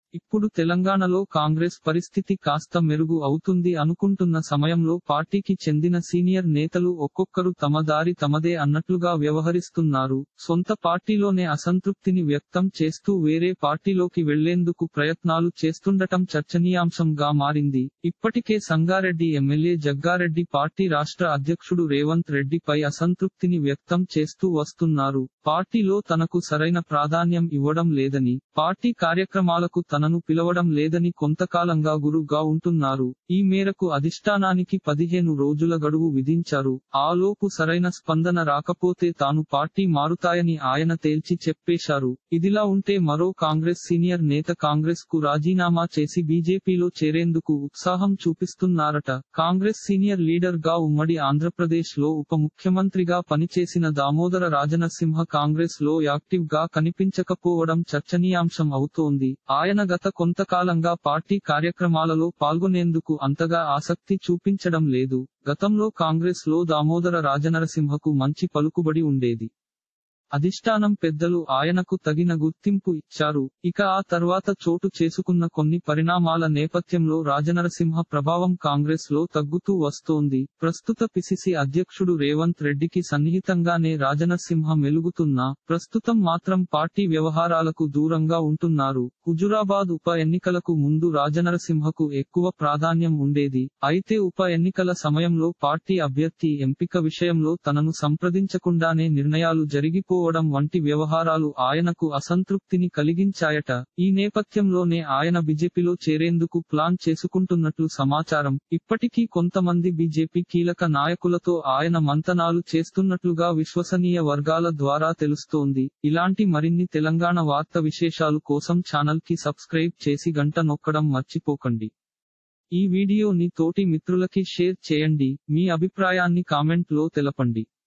ఇప్పుడు తెలంగాణలో కాంగ్రెస్ పరిస్థితి కాస్త మెరుగు అవుతుంది అనుకుంటున్న సమయంలో పార్టీకి చెందిన సీనియర్ నేతలు ఒక్కొక్కరు తమ దారి తమదే అన్నట్లుగా వ్యవహరిస్తున్నారు సొంత పార్టీలోనే అసంతృప్తిని వ్యక్తం చేస్తూ వేరే పార్టీలోకి వెళ్లేందుకు ప్రయత్నాలు చేస్తుండటం చర్చనీయాంశంగా మారింది ఇప్పటికే సంగారెడ్డి ఎమ్మెల్యే జగ్గారెడ్డి పార్టీ రాష్ట్ర అధ్యక్షుడు రేవంత్ రెడ్డిపై అసంతృప్తిని వ్యక్తం చేస్తూ వస్తున్నారు పార్టీలో తనకు సరైన ప్రాధాన్యం ఇవ్వడం లేదని పార్టీ కార్యక్రమాలకు తనను పిలవడం లేదని కొంతకాలంగా గురుగా ఉంటున్నారు ఈ మేరకు అధిష్టానానికి పదిహేను రోజుల గడువు విధించారు ఆలోపు సరైన స్పందన రాకపోతే తాను పార్టీ మారుతాయని ఆయన తేల్చి చెప్పేశారు ఇదిలా ఉంటే మరో కాంగ్రెస్ సీనియర్ నేత కాంగ్రెస్ కు రాజీనామా చేసి బీజేపీలో చేరేందుకు ఉత్సాహం చూపిస్తున్నారట కాంగ్రెస్ సీనియర్ లీడర్ గా ఉమ్మడి ఆంధ్రప్రదేశ్ లో ఉప ముఖ్యమంత్రిగా పనిచేసిన దామోదర రాజనరసింహ కాంగ్రెస్ లో యాక్టివ్ గా కనిపించకపోవడం చర్చనీయాంశం అవుతోంది ఆయన గత కొంతకాలంగా పార్టీ కార్యక్రమాలలో పాల్గొనేందుకు అంతగా ఆసక్తి చూపించడం లేదు గతంలో కాంగ్రెస్ లో దామోదర రాజనరసింహకు మంచి పలుకుబడి ఉండేది అధిష్టానం పెద్దలు ఆయనకు తగిన గుర్తింపు ఇచ్చారు ఇక ఆ తర్వాత చోటు చేసుకున్న కొన్ని పరిణామాల నేపథ్యంలో రాజనరసింహ ప్రభావం కాంగ్రెస్ లో తగ్గుతూ వస్తోంది ప్రస్తుత పిసిసి అధ్యక్షుడు రేవంత్ రెడ్డికి సన్నిహితంగానే రాజనరసింహ మెలుగుతున్నా ప్రస్తుతం మాత్రం పార్టీ వ్యవహారాలకు దూరంగా ఉంటున్నారు హుజురాబాద్ ఉప ఎన్నికలకు ముందు రాజనరసింహకు ఎక్కువ ప్రాధాన్యం ఉండేది అయితే ఉప ఎన్నికల సమయంలో పార్టీ అభ్యర్థి ఎంపిక విషయంలో తనను సంప్రదించకుండానే నిర్ణయాలు జరిగిపో పోవడం వంటి వ్యవహారాలు ఆయనకు అసంతృప్తిని కలిగించాయట ఈ నేపథ్యంలోనే ఆయన బీజేపీలో చేరేందుకు ప్లాన్ చేసుకుంటున్నట్లు సమాచారం ఇప్పటికీ కొంతమంది బీజేపీ కీలక నాయకులతో ఆయన మంతనాలు చేస్తున్నట్లుగా విశ్వసనీయ వర్గాల ద్వారా తెలుస్తోంది ఇలాంటి మరిన్ని తెలంగాణ వార్త విశేషాలు కోసం ఛానల్ కి సబ్స్క్రైబ్ చేసి గంట నొక్కడం మర్చిపోకండి ఈ వీడియోని తోటి మిత్రులకి షేర్ చేయండి మీ అభిప్రాయాన్ని కామెంట్ లో తెలపండి